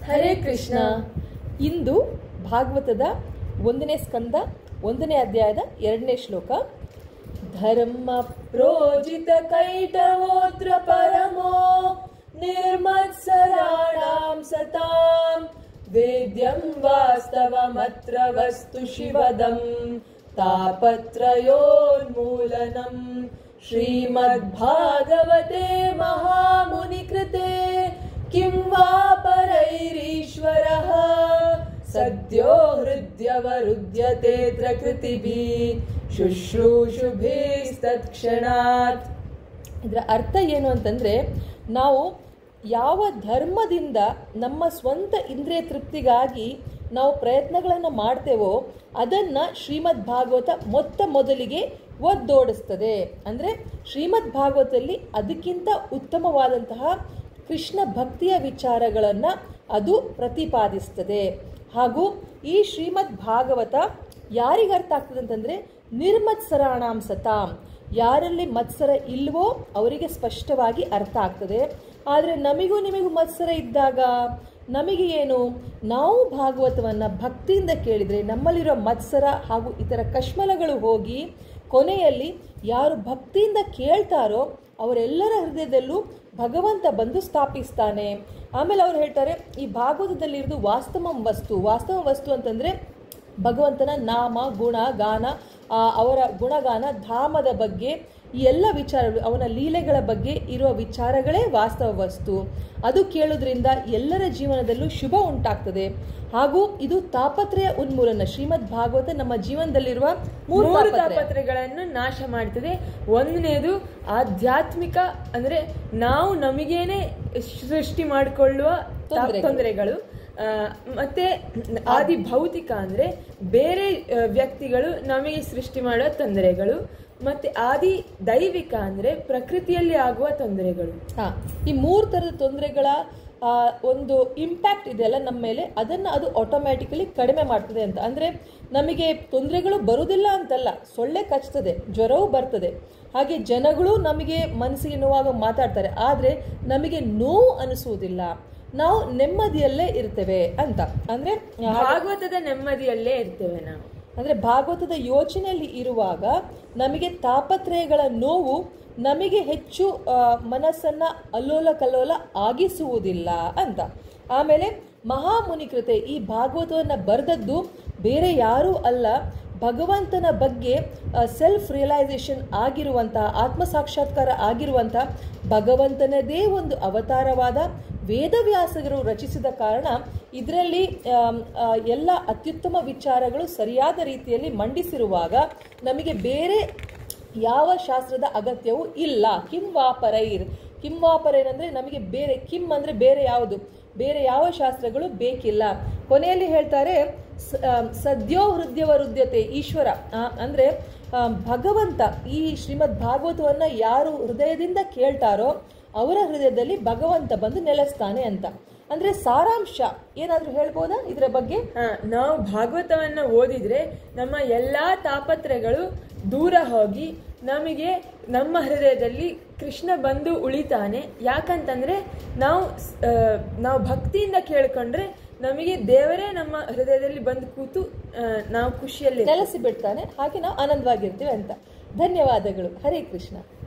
ಹರೇ ಕೃಷ್ಣ ಇಂದು ಭಾಗವತದ ಒಂದನೇ ಸ್ಕಂದ ಒಂದನೇ ಅಧ್ಯಾಯದ ಎರಡನೇ ಶ್ಲೋಕ ಧರ್ಮ ಪ್ರೋಜಿತ ಕೈಟವೋತ್ರ ಪರಮೋ ನಿರ್ಮತ್ಸರಾಣಾಂ ಸತಾಂ ವೇದ್ಯಂ ವಾಸ್ತವಮತ್ರ ವಸ್ತು ಶಿವದಂ ತಾಪತ್ರಯೋನ್ಮೂಲನಂ ಶ್ರೀಮದ್ಭಾಗವತೆ ಮಹಾಮುನಿಕೃತೆ किं वा परैरीश्वरः सद्यो हृद्यवरुध्यतेऽत्र कृतिभिः ಶುಶ್ರೂಷುಭಿಸ್ತತ್ಕ್ಷಣಾತ್ ಇದರ ಅರ್ಥ ಏನು ಅಂತಂದ್ರೆ ನಾವು ಯಾವ ಧರ್ಮದಿಂದ ನಮ್ಮ ಸ್ವಂತ ಇಂದ್ರಿಯ ತೃಪ್ತಿಗಾಗಿ ನಾವು ಪ್ರಯತ್ನಗಳನ್ನು ಮಾಡ್ತೇವೋ ಅದನ್ನ ಶ್ರೀಮದ್ ಭಾಗವತ ಮೊತ್ತ ಮೊದಲಿಗೆ ಒದ್ದೋಡಿಸ್ತದೆ ಅಂದ್ರೆ ಶ್ರೀಮದ್ ಭಾಗವತದಲ್ಲಿ ಅದಕ್ಕಿಂತ ಉತ್ತಮವಾದಂತಹ ಕೃಷ್ಣ ಭಕ್ತಿಯ ವಿಚಾರಗಳನ್ನು ಅದು ಪ್ರತಿಪಾದಿಸ್ತದೆ ಹಾಗೂ ಈ ಶ್ರೀಮದ್ ಭಾಗವತ ಯಾರಿಗೆ ಅರ್ಥ ಆಗ್ತದೆ ಅಂತಂದ್ರೆ ನಿರ್ಮತ್ಸರಾಣಾಂ ಸತಾಂ ಯಾರಲ್ಲಿ ಮತ್ಸರ ಇಲ್ವೋ ಅವರಿಗೆ ಸ್ಪಷ್ಟವಾಗಿ ಅರ್ಥ ಆಗ್ತದೆ ಆದರೆ ನಮಿಗೂ ನಿಮಗೂ ಮತ್ಸರ ಇದ್ದಾಗ ನಮಗೆ ಏನು ನಾವು ಭಾಗವತವನ್ನು ಭಕ್ತಿಯಿಂದ ಕೇಳಿದರೆ ನಮ್ಮಲ್ಲಿರೋ ಮತ್ಸರ ಹಾಗೂ ಇತರ ಕಶ್ಮಲಗಳು ಹೋಗಿ ಕೊನೆಯಲ್ಲಿ ಯಾರು ಭಕ್ತಿಯಿಂದ ಕೇಳ್ತಾರೋ ಅವರೆಲ್ಲರ ಹೃದಯದಲ್ಲೂ ಭಗವಂತ ಬಂದು ಸ್ಥಾಪಿಸ್ತಾನೆ ಆಮೇಲೆ ಅವ್ರು ಹೇಳ್ತಾರೆ ಈ ಭಾಗವತದಲ್ಲಿರೋದು ವಾಸ್ತವ ವಸ್ತು ವಾಸ್ತವ ವಸ್ತು ಅಂತಂದರೆ ಭಗವಂತನ ನಾಮ ಗುಣ ಗಾನ ಅವರ ಗುಣಗಾನ ಧಾಮದ ಬಗ್ಗೆ ಈ ಎಲ್ಲ ವಿಚಾರಗಳು ಅವನ ಲೀಲೆಗಳ ಬಗ್ಗೆ ಇರುವ ವಿಚಾರಗಳೇ ವಾಸ್ತವ ವಸ್ತು ಅದು ಕೇಳೋದ್ರಿಂದ ಎಲ್ಲರ ಜೀವನದಲ್ಲೂ ಶುಭ ಉಂಟಾಗ್ತದೆ ಹಾಗೂ ಇದು ತಾಪತ್ರಯ ಉನ್ಮೂಲನ ಶ್ರೀಮದ್ ಭಾಗವತ ನಮ್ಮ ಜೀವನದಲ್ಲಿರುವ ಮೂರು ಮೂರು ತಾಪತ್ರಯ. ತಾಪತ್ರಗಳನ್ನು ನಾಶ ಮಾಡ್ತದೆ ಒಂದನೇದು ಆಧ್ಯಾತ್ಮಿಕ ಅಂದ್ರೆ ನಾವು ನಮಗೇನೆ ಸೃಷ್ಟಿ ಮಾಡಿಕೊಳ್ಳುವ ತೊಂದರೆಗಳು. ತೊಂದರೆಗಳು ಆ, ಮತ್ತೆ ಆದಿ ಭೌತಿಕ ಅಂದ್ರೆ ಬೇರೆ ಆ, ವ್ಯಕ್ತಿಗಳು ನಮಗೆ ಸೃಷ್ಟಿ ಮಾಡುವ ತೊಂದರೆಗಳು ಮತ್ತೆ ಆದಿ ದೈವಿಕ ಅಂದ್ರೆ ಪ್ರಕೃತಿಯಲ್ಲಿ ಆಗುವ ತೊಂದರೆಗಳು ಹಾ ಈ ಮೂರು ಥರದ ತೊಂದರೆಗಳ ಆ, ಒಂದು ಇಂಪ್ಯಾಕ್ಟ್ ಇದೆಯಲ್ಲ ನಮ್ಮ ಮೇಲೆ ಅದನ್ನು ಅದು ಆಟೋಮ್ಯಾಟಿಕಲಿ ಕಡಿಮೆ ಮಾಡ್ತದೆ ಅಂತ ಅಂದರೆ ನಮಗೆ ತೊಂದರೆಗಳು ಬರುವುದಿಲ್ಲ ಅಂತಲ್ಲ ಸೊಳ್ಳೆ ಕಚ್ತದೆ ಜ್ವರವೂ ಬರ್ತದೆ ಹಾಗೆ ಜನಗಳು ನಮಗೆ ಮನಸ್ಸಿಗೆ ನೋವಾಗ ಮಾತಾಡ್ತಾರೆ ಆದರೆ ನಮಗೆ ನೋವು ಅನಿಸುವುದಿಲ್ಲ ನಾವು ನೆಮ್ಮದಿಯಲ್ಲೇ ಇರ್ತೇವೆ ಅಂತ ಅಂದರೆ ಭಾಗವತದ ನೆಮ್ಮದಿಯಲ್ಲೇ ಇರ್ತೇವೆ ನಾವು ಅಂದರೆ ಭಾಗವತದ ಯೋಚನೆಯಲ್ಲಿ ಇರುವಾಗ ನಮಗೆ ತಾಪತ್ರಯಗಳ ನೋವು ನಮಗೆ ಹೆಚ್ಚು ಆ, ಮನಸ್ಸನ್ನ ಅಲ್ಲೋಲ ಕಲ್ಲೋಲ ಆಗಿಸುವುದಿಲ್ಲ ಅಂತ ಆಮೇಲೆ ಮಹಾಮುನಿಕೃತೆ ಈ ಭಾಗವತವನ್ನು ಬರೆದದ್ದು ಬೇರೆ ಯಾರೂ ಅಲ್ಲ ಭಗವಂತನ ಬಗ್ಗೆ ಸೆಲ್ಫ್ ರಿಯಲೈಸೇಷನ್ ಆಗಿರುವಂತಹ ಆತ್ಮ ಸಾಕ್ಷಾತ್ಕಾರ ಆಗಿರುವಂತಹ ಭಗವಂತನದೇ ಒಂದು ಅವತಾರವಾದ ವೇದವ್ಯಾಸಗರು ರಚಿಸಿದ ಕಾರಣ ಇದರಲ್ಲಿ ಆಮ್, ಆ, ಎಲ್ಲ ಅತ್ಯುತ್ತಮ ವಿಚಾರಗಳು ಸರಿಯಾದ ರೀತಿಯಲ್ಲಿ ಮಂಡಿಸಿರುವಾಗ ನಮಗೆ ಬೇರೆ ಯಾವ ಶಾಸ್ತ್ರದ ಅಗತ್ಯವೂ ಇಲ್ಲ ಕಿಂ ವಾಪರೈರ್ ಕಿಂ ವಾಪರೈರ್ ಅಂದರೆ ನಮಗೆ ಬೇರೆ ಕಿಂ ಅಂದರೆ ಬೇರೆ ಯಾವುದು ಬೇರೆ ಯಾವ ಶಾಸ್ತ್ರಗಳು ಬೇಕಿಲ್ಲ ಕೊನೆಯಲ್ಲಿ ಹೇಳ್ತಾರೆ ಸ- ಆಮ್, ಸದ್ಯೋ ಹೃದಯವರುದ್ಯತೆ ಈಶ್ವರ ಆ, ಅಂದ್ರೆ ಆಮ್, ಭಗವಂತ ಈ ಶ್ರೀಮದ್ ಭಾಗವತವನ್ನ ಯಾರು ಹೃದಯದಿಂದ ಕೇಳ್ತಾರೋ ಅವರ ಹೃದಯದಲ್ಲಿ ಭಗವಂತ ಬಂದು ನೆಲೆಸ್ತಾನೆ ಅಂತ ಅಂದ್ರೆ ಸಾರಾಂಶ ಏನಾದ್ರೂ ಹೇಳ್ಬೋದಾ ಇದರ ಬಗ್ಗೆ ಹಾ, ನಾವು ಭಾಗವತವನ್ನ ಓದಿದ್ರೆ ನಮ್ಮ ಎಲ್ಲಾ ತಾಪತ್ರಗಳು ದೂರ ಹೋಗಿ ನಮಗೆ ನಮ್ಮ ಹೃದಯದಲ್ಲಿ ಕೃಷ್ಣ ಬಂದು ಉಳಿತಾನೆ ಯಾಕಂತಂದ್ರೆ ನಾವು ಸ್- ಆ, ನಾವು ಭಕ್ತಿಯಿಂದ ಕೇಳ್ಕೊಂಡ್ರೆ ನಮಗೆ ದೇವರೇ ನಮ್ಮ ಹೃದಯದಲ್ಲಿ ಬಂದು ಕೂತು ಆ, ನಾವು ಖುಷಿಯಲ್ಲಿ ನೆಲೆಸಿ ಬಿಡ್ತಾನೆ ಹಾಗೆ ನಾವು ಆನಂದವಾಗಿರ್ತೀವಿ ಅಂತ ಧನ್ಯವಾದಗಳು ಹರೇ ಕೃಷ್ಣ